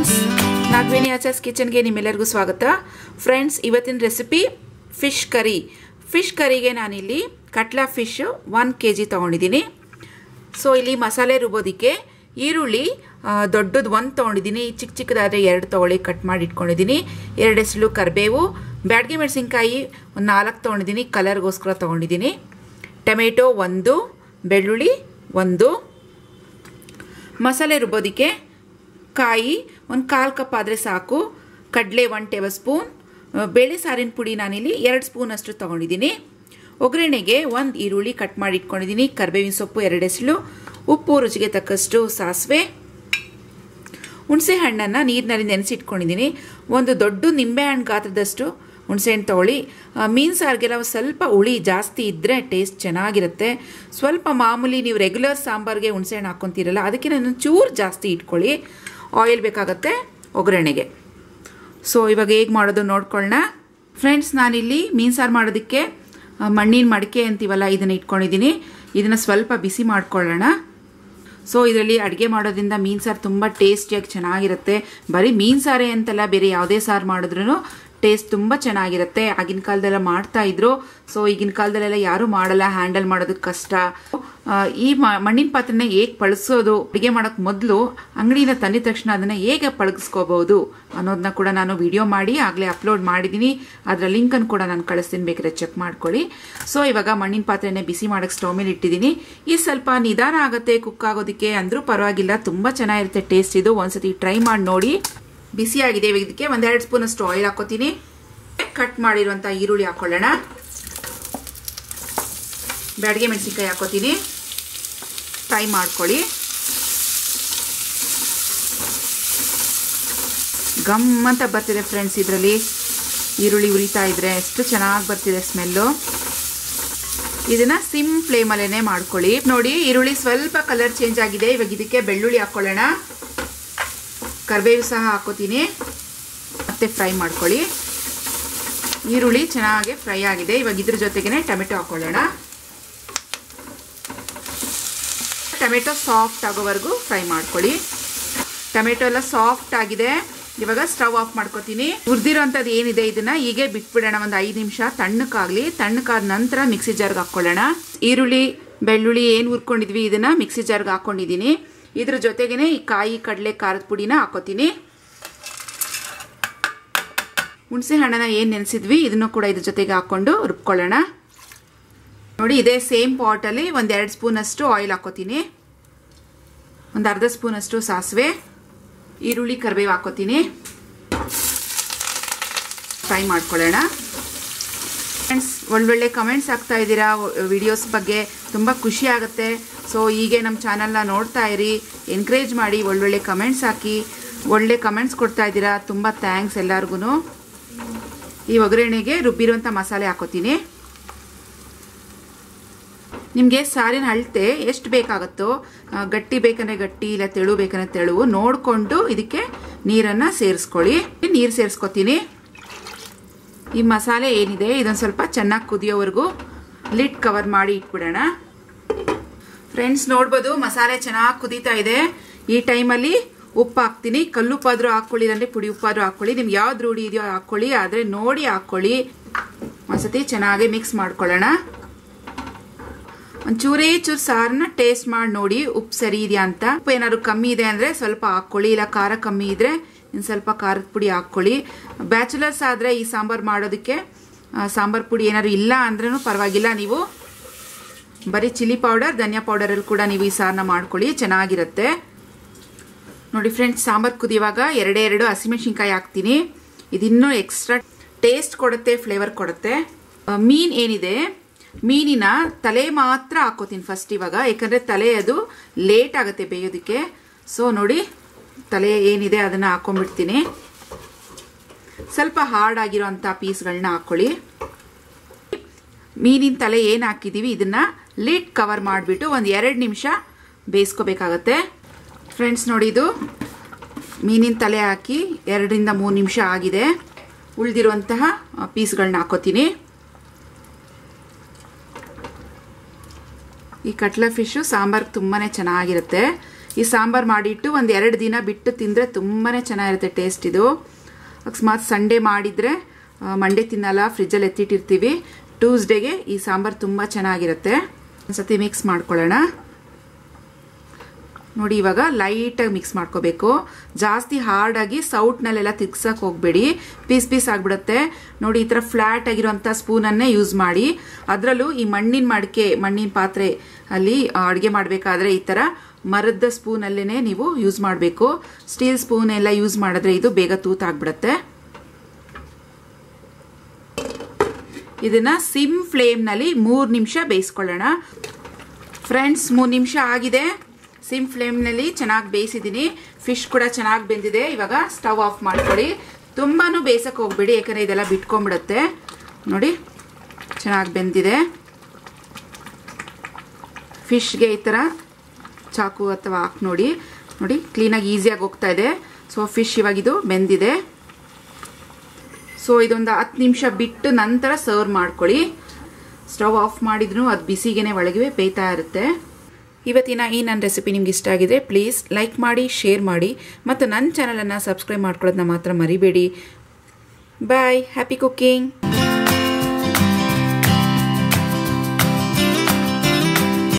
friends Nagaveni Achar's ಕಿಚನ್ಗೆ ನಿಮ್ಮೆಲ್ಲರಿಗೂ ಸ್ವಾಗತ friends ಇವತ್ತಿನ ರೆಸಿಪಿ ಫಿಶ್ ಕರಿ ಫಿಶ್ ಕರಿಗೆ ನಾನಿಲ್ಲಿ catla fish one K G ತೊಗೊಂಡಿದ್ದೀನಿ ಸೊ ಇಲ್ಲಿ ಮಸಾಲೆ ರುಬ್ಬೋದಕ್ಕೆ ಈರುಳ್ಳಿ ದೊಡ್ಡದು ಒಂದು ತೊಗೊಂಡಿದ್ದೀನಿ ಚಿಕ್ಕ ಚಿಕ್ಕದಾದರೆ ಎರಡು ತೊಗೊಳ್ಳಿ ಕಟ್ ಮಾಡಿ ಇಟ್ಕೊಂಡಿದ್ದೀನಿ ಎರಡು ಹೆಸರು ಕರಿಬೇವು ಬ್ಯಾಡಗೆ ಮೆಣಸಿನ್ಕಾಯಿ ಒಂದು ನಾಲ್ಕು ತೊಗೊಂಡಿದ್ದೀನಿ ಕಲರ್ಗೋಸ್ಕರ ತೊಗೊಂಡಿದ್ದೀನಿ ಟೊಮೆಟೊ ಒಂದು ಬೆಳ್ಳುಳ್ಳಿ ಒಂದು ಮಸಾಲೆ ರುಬ್ಬೋದಕ್ಕೆ ಕಾಯಿ ಒಂದು ಕಾಲು ಕಪ್ ಆದರೆ ಸಾಕು ಕಡಲೆ ಒನ್ ಟೇಬಲ್ ಸ್ಪೂನ್ ಬೇಳೆ ಸಾರಿನ ಪುಡಿ ನಾನಿಲ್ಲಿ ಎರಡು ಸ್ಪೂನಷ್ಟು ತೊಗೊಂಡಿದ್ದೀನಿ ಒಗ್ಗರಣೆಗೆ ಒಂದು ಈರುಳ್ಳಿ ಕಟ್ ಮಾಡಿ ಇಟ್ಕೊಂಡಿದ್ದೀನಿ ಕರಿಬೇವಿನ ಸೊಪ್ಪು ಎರಡು ಎಸಳು ಉಪ್ಪು ರುಚಿಗೆ ತಕ್ಕಷ್ಟು ಸಾಸಿವೆ ಹುಣಸೆ ಹಣ್ಣನ್ನು ನೀರಿನಲ್ಲಿ ನೆನೆಸಿಟ್ಕೊಂಡಿದ್ದೀನಿ ಒಂದು ದೊಡ್ಡ ನಿಂಬೆಹಣ್ಣು ಗಾತ್ರದಷ್ಟು ಹುಣಸೆಹಣ್ಣು ತೊಗೊಳ್ಳಿ ಮೀನು ಸಾರಿಗೆಲ್ಲ ಸ್ವಲ್ಪ ಹುಳಿ ಜಾಸ್ತಿ ಇದ್ದರೆ ಟೇಸ್ಟ್ ಚೆನ್ನಾಗಿರುತ್ತೆ ಸ್ವಲ್ಪ ಮಾಮೂಲಿ ನೀವು ರೆಗ್ಯುಲರ್ ಸಾಂಬಾರಿಗೆ ಹುಣಸೆಹಣ್ಣು ಹಾಕ್ಕೊತೀರಲ್ಲ ಅದಕ್ಕೆ ನಾನು ಚೂರು ಜಾಸ್ತಿ ಇಟ್ಕೊಳ್ಳಿ ಆಯಿಲ್ ಬೇಕಾಗತ್ತೆ ಒಗ್ಗರಣೆಗೆ ಸೊ ಇವಾಗ ಹೇಗೆ ಮಾಡೋದು ನೋಡ್ಕೊಳ್ಳೋಣ ಫ್ರೆಂಡ್ಸ್ ನಾನಿಲ್ಲಿ ಮೀನು ಸಾರು ಮಾಡೋದಕ್ಕೆ ಮಣ್ಣಿನ ಮಡಿಕೆ ಅಂತೀವಲ್ಲ ಇದನ್ನು ಇಟ್ಕೊಂಡಿದ್ದೀನಿ ಇದನ್ನು ಸ್ವಲ್ಪ ಬಿಸಿ ಮಾಡ್ಕೊಳ್ಳೋಣ ಸೊ ಇದರಲ್ಲಿ ಅಡುಗೆ ಮಾಡೋದ್ರಿಂದ ಮೀನು ಸಾರು ತುಂಬ ಟೇಸ್ಟಿಯಾಗಿ ಚೆನ್ನಾಗಿರುತ್ತೆ ಬರೀ ಮೀನು ಸಾರೇ ಅಂತಲ್ಲ ಬೇರೆ ಯಾವುದೇ ಸಾರು ಮಾಡಿದ್ರೂ ಟೇಸ್ಟ್ ತುಂಬ ಚೆನ್ನಾಗಿರುತ್ತೆ ಆಗಿನ ಕಾಲದೆಲ್ಲ ಮಾಡ್ತಾ ಇದ್ರು ಸೊ ಈಗಿನ ಕಾಲದಲ್ಲೆಲ್ಲ ಯಾರೂ ಮಾಡಲ್ಲ ಹ್ಯಾಂಡಲ್ ಮಾಡೋದಕ್ಕೆ ಕಷ್ಟ ಈ ಮಣ್ಣಿನ ಪಾತ್ರೆನ ಹೇಗೆ ಪಳಸೋದು ಅಡುಗೆ ಮಾಡೋಕ್ಕೆ ಮೊದಲು ಅಂಗಡಿಯಿಂದ ತಂದಿದ ತಕ್ಷಣ ಅದನ್ನು ಹೇಗೆ ಪಳಗಿಸ್ಕೋಬಹುದು ಅನ್ನೋದನ್ನ ಕೂಡ ನಾನು ವಿಡಿಯೋ ಮಾಡಿ ಆಗಲೇ ಅಪ್ಲೋಡ್ ಮಾಡಿದ್ದೀನಿ ಅದರ ಲಿಂಕನ್ನು ಕೂಡ ನಾನು ಕಳಿಸ್ತೀನಿ ಬೇಕಾದ್ರೆ ಚೆಕ್ ಮಾಡ್ಕೊಳ್ಳಿ ಸೊ ಇವಾಗ ಮಣ್ಣಿನ ಪಾತ್ರೆನೇ ಬಿಸಿ ಮಾಡೋಕ್ಕೆ ಸ್ಟವ್ ಮೇಲೆ ಇಟ್ಟಿದ್ದೀನಿ ಈ ಸ್ವಲ್ಪ ನಿಧಾನ ಆಗುತ್ತೆ ಕುಕ್ ಆಗೋದಕ್ಕೆ ಅಂದರೂ ಪರವಾಗಿಲ್ಲ ತುಂಬ ಚೆನ್ನಾಗಿರುತ್ತೆ ಟೇಸ್ಟ್ ಇದು ಒಂದ್ಸತಿ ಟ್ರೈ ಮಾಡಿ ನೋಡಿ ಬಿಸಿಯಾಗಿದೆ ಇದಕ್ಕೆ ಒಂದೆರಡು ಸ್ಪೂನ್ ಅಷ್ಟು ಆಯಿಲ್ ಹಾಕೋತೀನಿ ಕಟ್ ಮಾಡಿರುವಂಥ ಈರುಳ್ಳಿ ಹಾಕೊಳ್ಳೋಣ ಬ್ಯಾಡಿಗೆ ಮೆಣಸಿನ್ಕಾಯಿ ಹಾಕೋತೀನಿ ಫ್ರೈ ಮಾಡ್ಕೊಳ್ಳಿ ಗಮ್ ಅಂತ ಬರ್ತಿದೆ ಫ್ರೆಂಡ್ಸ್ ಇದರಲ್ಲಿ ಈರುಳ್ಳಿ ಉರಿತಾ ಇದ್ರೆ ಎಷ್ಟು ಚೆನ್ನಾಗಿ ಬರ್ತಿದೆ ಸ್ಮೆಲ್ಲು ಇದನ್ನ ಸಿಮ್ ಫ್ಲೇಮಲ್ಲೇ ಮಾಡ್ಕೊಳ್ಳಿ ನೋಡಿ ಈರುಳ್ಳಿ ಸ್ವಲ್ಪ ಕಲರ್ ಚೇಂಜ್ ಆಗಿದೆ ಇವಾಗ ಇದಕ್ಕೆ ಬೆಳ್ಳುಳ್ಳಿ ಹಾಕೊಳ್ಳೋಣ ಕರಿಬೇವು ಸಹ ಹಾಕೋತೀನಿ ಮತ್ತೆ ಫ್ರೈ ಮಾಡ್ಕೊಳ್ಳಿ ಈರುಳ್ಳಿ ಚೆನ್ನಾಗಿ ಫ್ರೈ ಆಗಿದೆ ಇವಾಗ ಇದ್ರ ಜೊತೆಗೇನೆ ಟೊಮೆಟೊ ಹಾಕೊಳ್ಳೋಣ ಟೊಮೆಟೊ ಸಾಫ್ಟ್ ಆಗೋವರೆಗೂ ಫ್ರೈ ಮಾಡ್ಕೊಳ್ಳಿ ಟೊಮೆಟೊ ಎಲ್ಲ ಸಾಫ್ಟ್ ಆಗಿದೆ ಇವಾಗ ಸ್ಟವ್ ಆಫ್ ಮಾಡ್ಕೋತೀನಿ ಹುರಿದಿರೋಂಥದ್ದು ಏನಿದೆ ಇದನ್ನ ಹೀಗೆ ಬಿಟ್ಬಿಡೋಣ ಒಂದು ಐದು ನಿಮಿಷ ತಣ್ಣಕ್ಕಾಗಲಿ ತಣ್ಣಕ್ಕಾದ ನಂತರ ಮಿಕ್ಸಿ ಜಾರ್ಗೆ ಹಾಕ್ಕೊಳ್ಳೋಣ ಈರುಳ್ಳಿ ಬೆಳ್ಳುಳ್ಳಿ ಏನು ಹುರ್ಕೊಂಡಿದ್ವಿ ಇದನ್ನ ಮಿಕ್ಸಿ ಜಾರ್ಗೆ ಹಾಕೊಂಡಿದ್ದೀನಿ ಇದ್ರ ಜೊತೆಗೇನೆ ಈ ಕಾಯಿ ಕಡಲೆ ಖಾರದ ಪುಡಿನ ಹಾಕೋತೀನಿ ಹುಣಸೆ ಹಣ್ಣನ ಏನು ನೆನೆಸಿದ್ವಿ ಇದನ್ನು ಕೂಡ ಇದ್ರ ಜೊತೆಗೆ ಹಾಕೊಂಡು ರುಬ್ಕೊಳ್ಳೋಣ ನೋಡಿ ಇದೇ ಸೇಮ್ ಪಾಟಲ್ಲಿ ಒಂದು ಎರಡು ಸ್ಪೂನ್ ಅಷ್ಟು ಆಯಿಲ್ ಹಾಕೋತೀನಿ ಒಂದು ಅರ್ಧ ಸ್ಪೂನ್ ಅಷ್ಟು ಸಾಸಿವೆ ಈರುಳ್ಳಿ ಕರಿಬೇವು ಹಾಕೋತೀನಿ ಫ್ರೈ ಮಾಡ್ಕೊಳ್ಳೋಣ ಫ್ರೆಂಡ್ಸ್ ಒಳ್ಳೊಳ್ಳೆ ಕಮೆಂಟ್ಸ್ ಆಗ್ತಾ ಇದ್ದೀರಾ ವಿಡಿಯೋಸ್ ಬಗ್ಗೆ ತುಂಬ ಖುಷಿ ಆಗುತ್ತೆ ಸೊ ಹೀಗೆ ನಮ್ಮ ಚಾನಲ್ನ ನೋಡ್ತಾ ಇರಿ ಎನ್ಕರೇಜ್ ಮಾಡಿ ಒಳ್ಳೊಳ್ಳೆ ಕಮೆಂಟ್ಸ್ ಹಾಕಿ ಒಳ್ಳೆ ಕಮೆಂಟ್ಸ್ ಕೊಡ್ತಾ ಇದ್ದೀರಾ ತುಂಬ ಥ್ಯಾಂಕ್ಸ್ ಎಲ್ಲರಿಗೂ ಈ ಒಗ್ಗರಣೆಗೆ ರುಬ್ಬಿರುವಂಥ ಮಸಾಲೆ ಹಾಕೋತೀನಿ ನಿಮಗೆ ಸಾರಿನ ಅಳತೆ ಎಷ್ಟು ಬೇಕಾಗುತ್ತೋ ಗಟ್ಟಿ ಬೇಕಂದ್ರೆ ಗಟ್ಟಿ ಇಲ್ಲ ತೆಳು ಬೇಕಂದ್ರೆ ತೆಳುವು ನೋಡಿಕೊಂಡು ಇದಕ್ಕೆ ನೀರನ್ನು ಸೇರಿಸ್ಕೊಳ್ಳಿ ನೀರು ಸೇರಿಸ್ಕೊತೀನಿ ಈ ಮಸಾಲೆ ಏನಿದೆ ಇದೊಂದು ಸ್ವಲ್ಪ ಚೆನ್ನಾಗಿ ಕುದಿಯೋವರೆಗೂ ಲಿಡ್ ಕವರ್ ಮಾಡಿ ಇಟ್ಬಿಡೋಣ ಫ್ರೆಂಡ್ಸ್ ನೋಡ್ಬೋದು ಮಸಾಲೆ ಚೆನ್ನಾಗಿ ಕುದೀತಾ ಇದೆ ಈ ಟೈಮಲ್ಲಿ ಉಪ್ಪು ಹಾಕ್ತೀನಿ ಕಲ್ಲುಪ್ಪಾದ್ರೂ ಹಾಕ್ಕೊಳ್ಳಿ ಇಲ್ಲಾಂದ್ರೆ ಪುಡಿ ಉಪ್ಪಾದ್ರೂ ಹಾಕ್ಕೊಳ್ಳಿ ನಿಮ್ಗೆ ಯಾವ್ದು ರೂಢಿ ಇದೆಯೋ ಹಾಕ್ಕೊಳ್ಳಿ ಆದರೆ ನೋಡಿ ಹಾಕ್ಕೊಳ್ಳಿ ಒಂದ್ಸತಿ ಚೆನ್ನಾಗಿ ಮಿಕ್ಸ್ ಮಾಡ್ಕೊಳ್ಳೋಣ ಒಂಚೂರೇ ಚೂರು ಸಾರನ್ನ ಟೇಸ್ಟ್ ಮಾಡಿ ನೋಡಿ ಉಪ್ಪು ಸರಿ ಇದೆಯಾ ಅಂತ ಉಪ್ಪು ಏನಾದ್ರು ಕಮ್ಮಿ ಇದೆ ಅಂದರೆ ಸ್ವಲ್ಪ ಹಾಕ್ಕೊಳ್ಳಿ ಇಲ್ಲ ಖಾರ ಕಮ್ಮಿ ಇದ್ರೆ ಇನ್ನು ಸ್ವಲ್ಪ ಖಾರದ ಪುಡಿ ಹಾಕ್ಕೊಳ್ಳಿ ಬ್ಯಾಚುಲರ್ಸ್ ಆದರೆ ಈ ಸಾಂಬಾರು ಮಾಡೋದಕ್ಕೆ ಸಾಂಬಾರು ಪುಡಿ ಏನಾದ್ರು ಇಲ್ಲ ಅಂದ್ರೂ ಪರವಾಗಿಲ್ಲ ನೀವು ಬರೀ ಚಿಲ್ಲಿ ಪೌಡರ್ ಧನಿಯಾ ಪೌಡರಲ್ಲಿ ಕೂಡ ನೀವು ಈ ಸಾರನ್ನ ಮಾಡ್ಕೊಳ್ಳಿ ಚೆನ್ನಾಗಿರುತ್ತೆ ನೋಡಿ ಫ್ರೆಂಡ್ಸ್ ಸಾಂಬಾರು ಕುದಿಯುವಾಗ ಎರಡೇ ಎರಡು ಹಸಿಮೆಣಸಿನ್ಕಾಯಿ ಹಾಕ್ತೀನಿ ಇದಿನ್ನೂ ಎಕ್ಸ್ಟ್ರಾ ಟೇಸ್ಟ್ ಕೊಡುತ್ತೆ ಫ್ಲೇವರ್ ಕೊಡುತ್ತೆ ಮೀನ್ ಏನಿದೆ ಮೀನಿನ ತಲೆ ಮಾತ್ರ ಹಾಕೋತೀನಿ ಫಸ್ಟ್ ಇವಾಗ ಯಾಕಂದರೆ ತಲೆ ಅದು ಲೇಟ್ ಆಗುತ್ತೆ ಬೇಯೋದಕ್ಕೆ ಸೊ ನೋಡಿ ತಲೆ ಏನಿದೆ ಅದನ್ನು ಹಾಕೊಂಡ್ಬಿಡ್ತೀನಿ ಸ್ವಲ್ಪ ಹಾರ್ಡ್ ಆಗಿರೋಂಥ ಪೀಸ್ಗಳನ್ನ ಹಾಕ್ಕೊಳ್ಳಿ ಮೀನಿನ ತಲೆ ಏನು ಹಾಕಿದ್ದೀವಿ ಇದನ್ನು ಲಿಡ್ ಕವರ್ ಮಾಡಿಬಿಟ್ಟು ಒಂದು ಎರಡು ನಿಮಿಷ ಬೇಯಿಸ್ಕೋಬೇಕಾಗತ್ತೆ ಫ್ರೆಂಡ್ಸ್ ನೋಡಿ ಇದು ಮೀನಿನ ತಲೆ ಹಾಕಿ ಎರಡರಿಂದ ಮೂರು ನಿಮಿಷ ಆಗಿದೆ ಉಳಿದಿರುವಂತಹ ಪೀಸ್ಗಳನ್ನ ಹಾಕೋತೀನಿ ಈ ಕಟ್ಲ ಫಿಶು ಸಾಂಬಾರ್ಗೆ ತುಂಬಾ ಚೆನ್ನಾಗಿರುತ್ತೆ ಈ ಸಾಂಬಾರು ಮಾಡಿಟ್ಟು ಒಂದು ಎರಡು ದಿನ ಬಿಟ್ಟು ತಿಂದರೆ ತುಂಬಾ ಚೆನ್ನಾಗಿರುತ್ತೆ ಟೇಸ್ಟ್ ಇದು ಅಕಸ್ಮಾತ್ ಸಂಡೇ ಮಾಡಿದರೆ ಮಂಡೇ ತಿನ್ನಲ್ಲ ಫ್ರಿಜ್ಜಲ್ಲಿ ಎತ್ತಿಟ್ಟಿರ್ತೀವಿ ಟ್ಯೂಸ್ಡೇಗೆ ಈ ಸಾಂಬಾರು ತುಂಬ ಚೆನ್ನಾಗಿರುತ್ತೆ ಒಂದ್ಸತಿ ಮಿಕ್ಸ್ ಮಾಡ್ಕೊಳ್ಳೋಣ ನೋಡಿ ಇವಾಗ ಲೈಟಾಗಿ ಮಿಕ್ಸ್ ಮಾಡ್ಕೋಬೇಕು ಜಾಸ್ತಿ ಹಾರ್ಡಾಗಿ ಸೌಟ್ನಲ್ಲೆಲ್ಲ ತಿರ್ಗ್ಸಕ್ಕೆ ಹೋಗಬೇಡಿ ಪೀಸ್ ಪೀಸ್ ಆಗಿಬಿಡುತ್ತೆ ನೋಡಿ ಈ ಥರ ಫ್ಲ್ಯಾಟ್ ಆಗಿರುವಂಥ ಸ್ಪೂನನ್ನೇ ಯೂಸ್ ಮಾಡಿ ಅದರಲ್ಲೂ ಈ ಮಣ್ಣಿನ ಮಡಿಕೆ ಮಣ್ಣಿನ ಪಾತ್ರೆ ಅಲ್ಲಿ ಅಡುಗೆ ಮಾಡಬೇಕಾದ್ರೆ ಈ ಥರ ಮರದ ಸ್ಪೂನಲ್ಲೇ ನೀವು ಯೂಸ್ ಮಾಡಬೇಕು ಸ್ಟೀಲ್ ಸ್ಪೂನ್ ಎಲ್ಲ ಯೂಸ್ ಮಾಡಿದ್ರೆ ಇದು ಬೇಗ ತೂತಾಗ್ಬಿಡುತ್ತೆ ಇದನ್ನ ಸಿಮ್ ಫ್ಲೇಮ್ನಲ್ಲಿ ಮೂರು ನಿಮಿಷ ಬೇಯಿಸ್ಕೊಳ್ಳೋಣ ಫ್ರೆಂಡ್ಸ್ ಮೂರು ನಿಮಿಷ ಆಗಿದೆ ಸಿಮ್ ಫ್ಲೇಮ್ನಲ್ಲಿ ಚೆನ್ನಾಗಿ ಬೇಯಿಸಿದ್ದೀನಿ ಫಿಶ್ ಕೂಡ ಚೆನ್ನಾಗಿ ಬೆಂದಿದೆ ಇವಾಗ ಸ್ಟವ್ ಆಫ್ ಮಾಡ್ಕೊಳ್ಳಿ ತುಂಬಾ ಬೇಯಿಸಕ್ಕೆ ಹೋಗ್ಬೇಡಿ ಯಾಕಂದರೆ ಇದೆಲ್ಲ ಬಿಟ್ಕೊಂಡ್ಬಿಡುತ್ತೆ ನೋಡಿ ಚೆನ್ನಾಗಿ ಬೆಂದಿದೆ ಫಿಶ್ಗೆ ಈ ಥರ ಚಾಕು ಅಥವಾ ಹಾಕಿ ನೋಡಿ ನೋಡಿ ಕ್ಲೀನಾಗಿ ಈಸಿಯಾಗಿ ಹೋಗ್ತಾ ಇದೆ ಸೊ ಫಿಶ್ ಇವಾಗಿದು ಬೆಂದಿದೆ ಸೊ ಇದೊಂದು ಹತ್ತು ನಿಮಿಷ ಬಿಟ್ಟು ನಂತರ ಸರ್ವ್ ಮಾಡ್ಕೊಳ್ಳಿ ಸ್ಟವ್ ಆಫ್ ಮಾಡಿದ್ರು ಅದು ಬಿಸಿಗೆನೆ ಒಳಗೆ ಬೇಯ್ತಾ ಇರುತ್ತೆ ಇವತ್ತಿನ ಈ ನನ್ನ ರೆಸಿಪಿ ನಿಮ್ಗೆ ಇಷ್ಟ ಆಗಿದೆ ಪ್ಲೀಸ್ ಲೈಕ್ ಮಾಡಿ ಶೇರ್ ಮಾಡಿ ಮತ್ತು ನನ್ನ ಚಾನಲನ್ನು ಸಬ್ಸ್ಕ್ರೈಬ್ ಮಾಡ್ಕೊಳ್ಳೋದನ್ನ ಮಾತ್ರ ಮರಿಬೇಡಿ ಬಾಯ್ ಹ್ಯಾಪಿ ಕುಕ್ಕಿಂಗ್